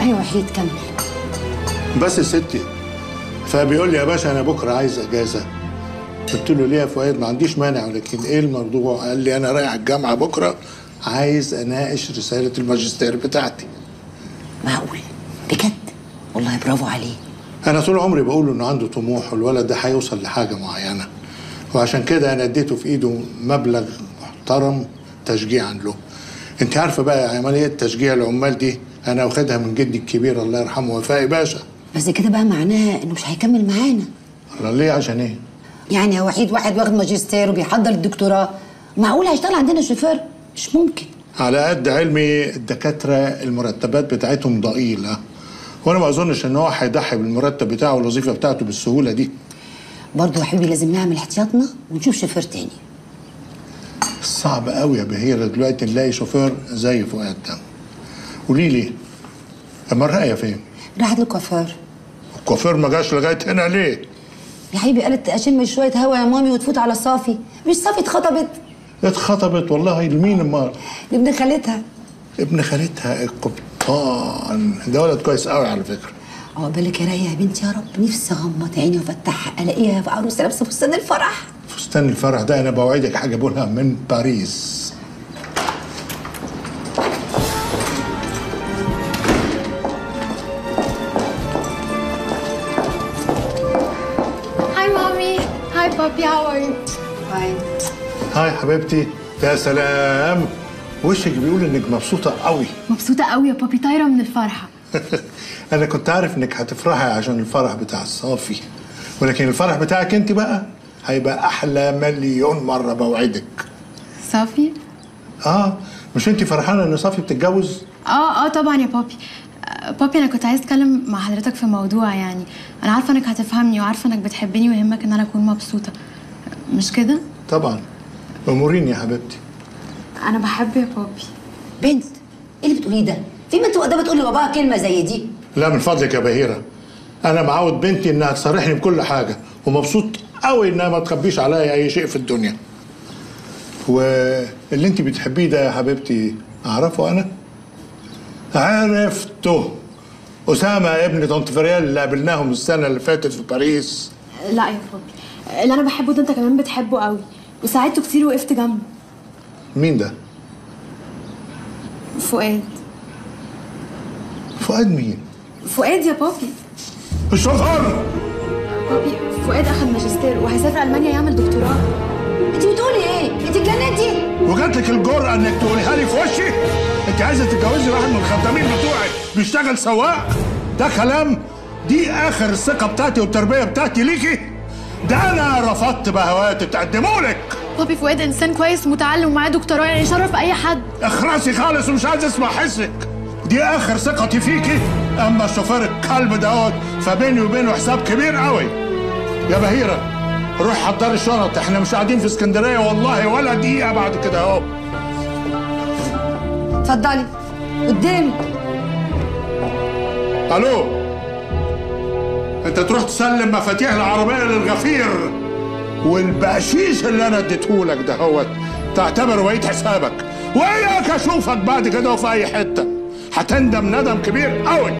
يا وحيد كمل بس يا ستي فبيقول لي يا باشا انا بكره عايز اجازه قلت له ليه يا فؤاد ما عنديش مانع ولكن ايه الموضوع قال لي انا رايح الجامعه بكره عايز اناقش رساله الماجستير بتاعتي معقول بجد والله برافو عليه انا طول عمري بقول انه عنده طموح والولد ده هيوصل لحاجه معينه وعشان كده انا اديته في ايده مبلغ محترم تشجيعا له انت عارفه بقى عمليه تشجيع العمال دي انا واخدها من جدي الكبير الله يرحمه وفائي باشا بس كده بقى معناها انه مش هيكمل معانا الله ليه عشان ايه يعني يا وحيد واحد واخد ماجستير وبيحضر الدكتوراه معقول هيشتغل عندنا شوفير مش ممكن على قد علمي الدكاترة المرتبات بتاعتهم ضئيلة وانا ما اظنش ان هو هيضحي بالمرتب بتاعه والوظيفة بتاعته بالسهولة دي برضه يا حبيبي لازم نعمل احتياطنا ونشوف شوفير تاني صعب قوي يا بهيرة دلوقتي نلاقي شوفير زي فؤاد ده قولي لي اما الرقية فين؟ راحت للكوافير الكوافير ما جاش لغاية هنا ليه؟ يا حبيبي قالت اشم شويه هوا يا مامي وتفوت على صافي مش صافي اتخطبت اتخطبت والله لمين امال؟ لابن خالتها ابن خالتها القبطان ده ولد كويس قوي على فكرة عقبالك يا رايه يا بنتي يا رب نفسي اغمض عيني وافتحها الاقيها في عروسه لابسه فستان الفرح فستان الفرح ده انا بوعدك هجيبه لها من باريس Hi, mommy. Hi, puppy. How are you? هاي هاي حبيبتي يا سلام وشك بيقول انك مبسوطة قوي مبسوطة قوي يا بابي طايرة من الفرحة انا كنت عارف انك هتفرحي عشان الفرح بتاع الصافي ولكن الفرح بتاعك انت بقى هيبقى احلى مليون مرة بوعدك صافي؟ اه مش انت فرحانة ان صافي بتتجوز اه اه طبعا يا بابي آه، بابي انا كنت عايز اتكلم مع حضرتك في موضوع يعني انا عارفه انك هتفهمني وعارفه انك بتحبني ويهمك ان انا اكون مبسوطه مش كده طبعا اموريني يا حبيبتي انا بحب يا بابي بنت ايه اللي بتقوليه ده في بنت وقتها بتقول لباباها كلمه زي دي لا من فضلك يا بهيرة انا معود بنتي انها تصارحني بكل حاجة ومبسوط قوي انها ما تخبيش عليا اي شيء في الدنيا واللي انت بتحبيه ده يا حبيبتي اعرفه انا عرفته اسامه ابن طنط فريال اللي قابلناهم السنه اللي فاتت في باريس لا يا بابي اللي انا بحبه ده انت كمان بتحبه قوي وساعدته كتير وقفت جنبه مين ده فؤاد فؤاد مين فؤاد يا بابي الشوفير بابي فؤاد اخد ماجستير وهيسافر المانيا يعمل دكتوراه انت بتقولي ايه انت اتجننتي وجات لك الجرأة انك تقوليها لي في وشي انت عايزه تتجوزي واحد من الخدامين بتوعك بيشتغل سواق ده كلام دي اخر الثقه بتاعتي والتربيه بتاعتي ليكي ده انا رفضت بهواتي تقدموا لك بابي فؤاد انسان كويس متعلم ومعاه دكتوراه يعني يشرف اي حد اخرسي خالص ومش عايز اسمع حسك دي اخر ثقتي فيكي اما الشوفير الكلب دوت فبيني وبينه حساب كبير قوي يا بهيره روح حضري الشنط احنا مش قاعدين في اسكندريه والله ولا دقيقه بعد كده اهو اتفضلي قدامي الو انت تروح تسلم مفاتيح العربيه للغفير والبقشيش اللي انا اديتهولك ده هو تعتبره بقيت حسابك واياك اشوفك بعد كده في اي حته هتندم ندم كبير قوي